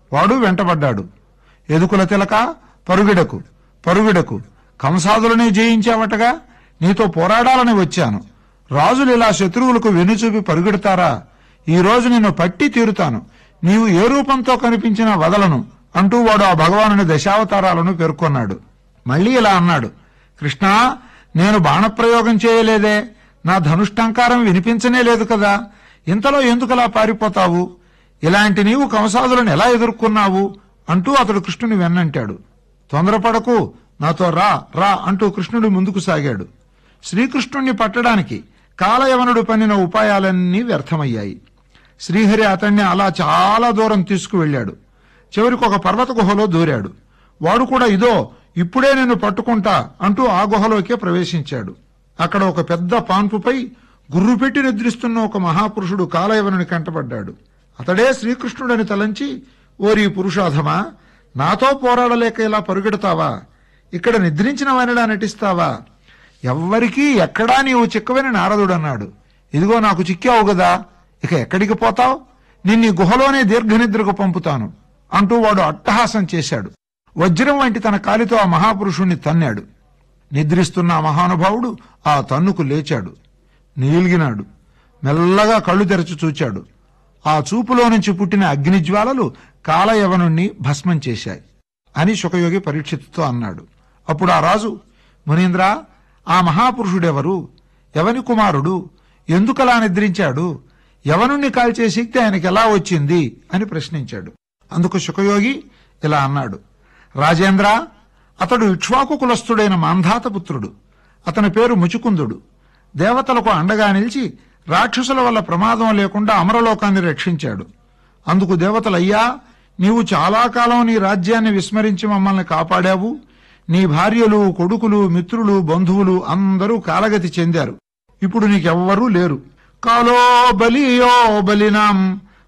వాడు వెంటబడ్డాడు ఎదుకుల తిలక పరుగిడకు పరుగిడకు కంసాదులనే జయించావటగా నీతో పోరాడాలని వచ్చాను రాజులు ఇలా శత్రువులకు వెనుచూపి పరుగెడతారా ఈ రోజు నిన్ను పట్టి తీరుతాను నీవు ఏ రూపంతో కనిపించినా వదలను అంటూ వాడు ఆ భగవానుని దశావతారాలను పేర్కొన్నాడు మళ్ళీ ఇలా అన్నాడు కృష్ణా నేను బాణప్రయోగం చేయలేదే నా ధనుష్టంకారం వినిపించనే లేదు కదా ఇంతలో ఎందుకలా పారిపోతావు ఇలాంటి నీవు కంసాదులను ఎలా ఎదుర్కొన్నావు అంటూ అతడు కృష్ణుని వెన్నంటాడు తొందరపడకు నాతో రా రా అంటూ కృష్ణుడు ముందుకు సాగాడు శ్రీకృష్ణుణ్ణి పట్టడానికి కాలయవనుడు పన్నిన ఉపాయాలన్నీ వ్యర్థమయ్యాయి శ్రీహరి అతన్ని అలా చాలా దూరం తీసుకువెళ్ళాడు చివరికి ఒక పర్వత గుహలో దూరాడు వాడు కూడా ఇదో ఇప్పుడే నేను పట్టుకుంటా అంటూ ఆ గుహలోకే ప్రవేశించాడు అక్కడ ఒక పెద్ద పాన్పుపై గుర్రు పెట్టి నిద్రిస్తున్న ఒక మహాపురుషుడు కాలయవనుని కంటపడ్డాడు అతడే శ్రీకృష్ణుడని తలంచి ఓరి పురుషాధమా నాతో పోరాడలేక ఇలా పరుగెడతావా ఇక్కడ నిద్రించిన వానిలా నటిస్తావా ఎవ్వరికీ ఎక్కడా నీవు చిక్కవని నారదుడన్నాడు ఇదిగో నాకు చిక్కావు గదా ఇక ఎక్కడికి పోతావు నిన్ను ఈ గుహలోనే దీర్ఘనిద్రకు పంపుతాను అంటూ వాడు అట్టహాసం చేశాడు వజ్రం వంటి తన కాలితో ఆ మహాపురుషుణ్ణి తన్నాడు నిద్రిస్తున్న ఆ మహానుభావుడు ఆ తన్నుకు లేచాడు నీలిగినాడు మెల్లగా కళ్ళు తెరచి చూచాడు ఆ చూపులో నుంచి పుట్టిన అగ్నిజ్వాలలు కాలయవనుణ్ణి భస్మం చేశాయి అని శుకయోగి పరీక్షిత్తుతో అన్నాడు అప్పుడు ఆ రాజు మునీంద్ర ఆ మహాపురుషుడెవరు ఎవని కుమారుడు ఎందుకలా నిద్రించాడు యవనుణ్ణి కాల్చే శక్తి ఆయనకి ఎలా వచ్చింది అని ప్రశ్నించాడు అందుకు శుకయోగి ఇలా అన్నాడు రాజేంద్ర అతడు ఇక్ష్వాకు కులస్థుడైన మాంధాత పుత్రుడు అతని పేరు ముచుకుందుడు దేవతలకు అండగా నిలిచి రాక్షసుల వల్ల ప్రమాదం లేకుండా అమరలోకాన్ని రక్షించాడు అందుకు దేవతలయ్యా నీవు చాలా కాలం నీ రాజ్యాన్ని విస్మరించి మమ్మల్ని కాపాడావు నీ భార్యలు కొడుకులు మిత్రులు బంధువులు అందరూ కాలగతి చెందారు ఇప్పుడు నీకెవ్వరూ లేరు కాలో బలియో బలినాం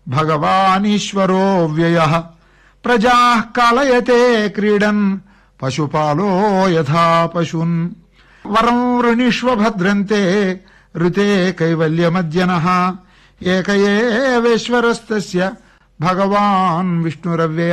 భగవానీశ్వరో వ్యయ ప్రజా కాలయతే క్రీడన్ పశుపాలో యథా పశున్ వరం వృణీష్వ భద్రంతే ఋతే కైవల్యమద్యన ఏకయేవేశ్వరస్తస్య భగవాన్ విష్ణురవ్యయ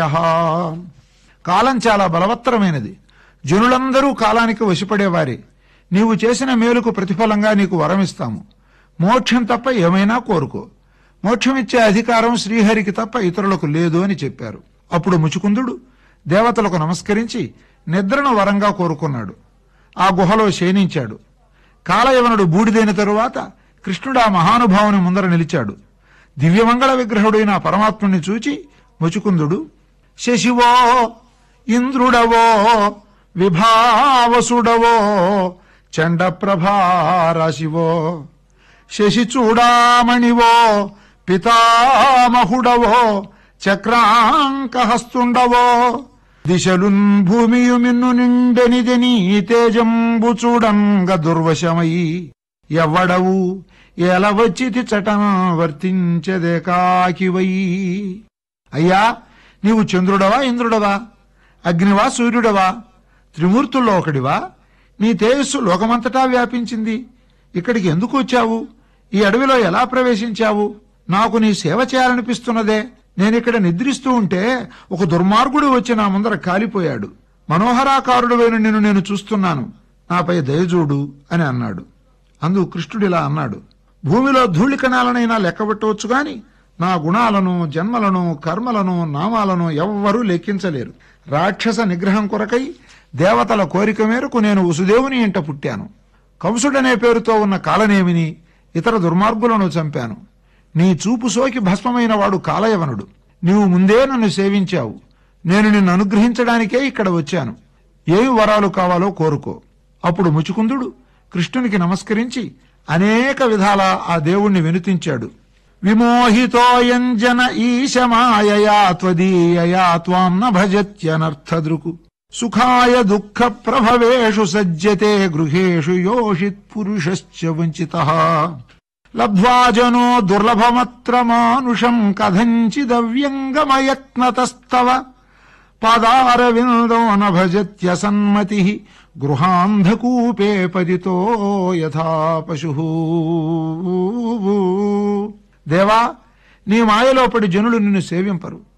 కాలం చాలా బలవత్తరమైనది జనులందరూ కాలానికి వశపడేవారే నీవు చేసిన మేలుకు ప్రతిఫలంగా నీకు వరమిస్తాము మోక్షం తప్ప ఏమైనా కోరుకో మోక్షమిచ్చే అధికారం శ్రీహరికి తప్ప ఇతరులకు లేదు అని చెప్పారు అప్పుడు ముచుకుందుడు దేవతలకు నమస్కరించి నిద్రను వరంగా కోరుకున్నాడు ఆ గుహలో శయనించాడు కాలయవనుడు బూడిదైన తరువాత కృష్ణుడు ఆ మహానుభావుని ముందర నిలిచాడు దివ్యమంగళ విగ్రహుడైన ఆ పరమాత్ముని చూచి ముచుకుందుడు శశివో ఇంద్రుడవో విభావసుడవో చండప్రభారాశివో శశి చూడామణివో పితామహుడవో చక్రాంకహస్తుండవో దిశలున్ భూమియు మిన్ను నిండెనిదని తేజంబు చూడంగ దుర్వశమై ఎవ్వడవు ఎలా వచ్చితి చటన వర్తించదే కాకివై అయ్యా నీవు చంద్రుడవా ఇంద్రుడవా అగ్నివా సూర్యుడవా త్రిమూర్తుల్లో ఒకడివా నీ తేజస్సు లోకమంతటా వ్యాపించింది ఇక్కడికి ఎందుకు వచ్చావు ఈ అడవిలో ఎలా ప్రవేశించావు నాకు నీ సేవ చేయాలనిపిస్తున్నదే నేనిక్కడ నిద్రిస్తూ ఉంటే ఒక దుర్మార్గుడు వచ్చి నా ముందర కాలిపోయాడు మనోహరాకారుడువైన నిన్ను నేను చూస్తున్నాను నాపై దయజూడు అని అన్నాడు అందుకు కృష్ణుడిలా అన్నాడు భూమిలో ధూళి కణాలనైనా లెక్కబెట్టవచ్చు గాని నా గుణాలను జన్మలను కర్మలను నామాలను ఎవ్వరూ లెక్కించలేరు రాక్షస నిగ్రహం కొరకై దేవతల కోరిక మేరకు నేను వసుదేవుని ఇంట పుట్టాను కంసుడనే పేరుతో ఉన్న కాలనేమిని ఇతర దుర్మార్గులను చంపాను నీ చూపు సోకి భస్మమైన వాడు కాలయవనుడు నీవు ముందే నన్ను సేవించావు నేను నిన్ను అనుగ్రహించడానికే ఇక్కడ వచ్చాను ఏమి వరాలు కావాలో కోరుకో అప్పుడు ముచుకుందుడు కృష్ణునికి నమస్కరించి అనేక విధాల ఆ దేవుణ్ణి వినుతించాడు విమోహితోయంజన ఈశమాయయా త్వదీయయా త్వాం న భజత్యనర్థదృకు సుఖాయ దుఃఖ ప్రభవేషు సజ్జతే గృహేషు యోషిత్ పురుషశ్చ వంచితః లబ్ధ్వా జనో దుర్లభమత్ర మానుషం కథంచిదవ్యంగమయత్నతస్తవ పాదారవిందో న భజత్య సన్మతి గృహాంధకూపే పదితో యథా పశు దేవా నీ మాయలో పడి జనులు నిన్ను సేవింపరు